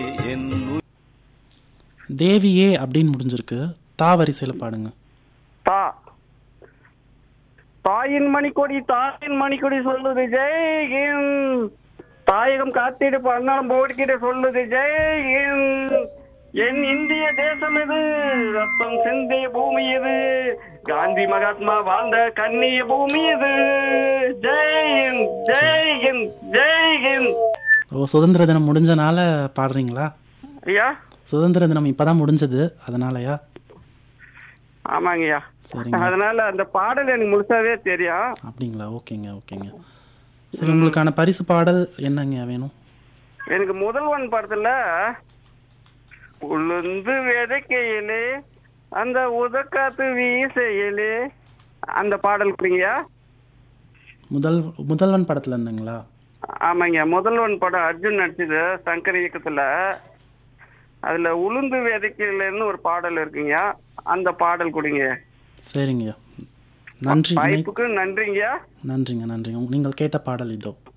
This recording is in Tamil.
என் உயிர் தேவியே அப்படின்னு முடிஞ்சிருக்கு தா வரிசையில் பாடுங்க தா தாயின் மணிக்கொடி தாயின் மணிக்கொடி சொல்லுது ஜெய் ஹிந்த் தாயகம் காத்திடு பன்னாலும் போடிக்கிட்டு சொல்லுது ஜெய் ஹிந்த் என் இந்திய தேசம் இது ரத்தம் சிந்திய பூமி இது காந்தி மகாத்மா வாழ்ந்த கண்ணிய பூமி இது ஜெய் ஹிந்த் ஜெய் ஹிந்த் ஜெய் ஹிந்த் ஓ சுதந்திர தினம் முடிஞ்சனால பாடுறீங்களா ஐயா சுதந்திர தினம் இப்பதான் முடிஞ்சது அதனாலயா ஆமாங்கய்யா சரிங்க அதனால அந்த பாடல் எனக்கு முழுசாவே தெரியும் அப்படிங்களா ஓகேங்க ஓகேங்க சரி உங்களுக்கான பரிசு பாடல் என்னங்க வேணும் எனக்கு முதல்வன் படத்துல உளுந்து விதைக்கையிலே அந்த உதக்காத்து வீசையிலே அந்த பாடல் கொடுங்கய்யா முதல் முதல்வன் படத்துல இருந்துங்களா ஆமாங்க முதல்வன் படம் அர்ஜுன் நடிச்சது சங்கர் இயக்கத்துல அதுல உளுந்து விதைக்கையிலேன்னு ஒரு பாடல் இருக்குங்க அந்த பாடல் கொடுங்க சரிங்கய்யா நன்றி இணை- வாய்ப்புக்கு நன்றிங்கய்யா நன்றிங்க நன்றிங்க நீங்கள் கேட்ட பாடல் இதோ